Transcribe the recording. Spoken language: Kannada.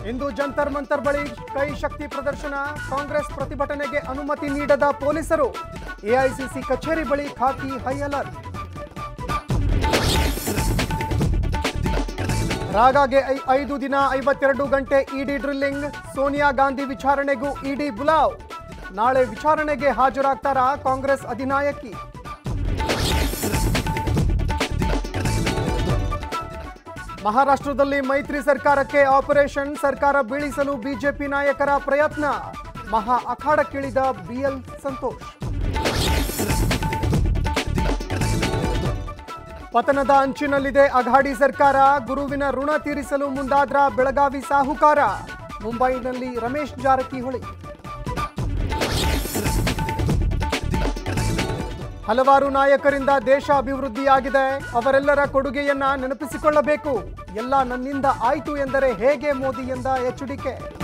ಇಂದು ಜಂತರ್ ಮಂತರ್ ಬಳಿ ಕೈ ಶಕ್ತಿ ಪ್ರದರ್ಶನ ಕಾಂಗ್ರೆಸ್ ಪ್ರತಿಭಟನೆಗೆ ಅನುಮತಿ ನೀಡದ ಪೊಲೀಸರು ಎಐಸಿಸಿ ಕಚೇರಿ ಬಳಿ ಖಾಕಿ ಹೈ ಅಲರ್ಟ್ ರಾಗಾಗೆ ಐ- ಐದು ದಿನ ಐವತ್ತೆರಡು ಗಂಟೆ ಇಡಿ ಡ್ರಿಲ್ಲಿಂಗ್ ಸೋನಿಯಾ ಗಾಂಧಿ ವಿಚಾರಣೆಗೂ ಇಡಿ ಬುಲಾವ್ ನಾಳೆ ವಿಚಾರಣೆಗೆ ಹಾಜರಾಗ್ತಾರಾ ಕಾಂಗ್ರೆಸ್ ಅಧಿನಾಯಕಿ ಮಹಾರಾಷ್ಟ್ರದಲ್ಲಿ ಮೈತ್ರಿ ಸರ್ಕಾರಕ್ಕೆ ಆಪರೇಷನ್ ಸರ್ಕಾರ ಬೀಳಿಸಲು ಬಿಜೆಪಿ ನಾಯಕರ ಪ್ರಯತ್ನ ಮಹಾ ಅಖಾಡಕ್ಕಿಳಿದ ಬಿಎಲ್ ಸಂತೋಷ್ ಪತನದ ಅಂಚಿನಲ್ಲಿದೆ ಅಘಾಡಿ ಸರ್ಕಾರ ಗುರುವಿನ ಋಣ ತೀರಿಸಲು ಮುಂದಾದ್ರ ಬೆಳಗಾವಿ ಸಾಹುಕಾರ ಮುಂಬೈನಲ್ಲಿ ರಮೇಶ್ ಜಾರಕಿಹೊಳಿ ಹಲವಾರು ನಾಯಕರಿಂದ ದೇಶ ಅಭಿವೃದ್ಧಿಯಾಗಿದೆ ಅವರೆಲ್ಲರ ಕೊಡುಗೆಯನ್ನ ನೆನಪಿಸಿಕೊಳ್ಳಬೇಕು ಎಲ್ಲ ನನ್ನಿಂದ ಆಯಿತು ಎಂದರೆ ಹೇಗೆ ಮೋದಿ ಎಂದ ಎಚ್ಡಿಕೆ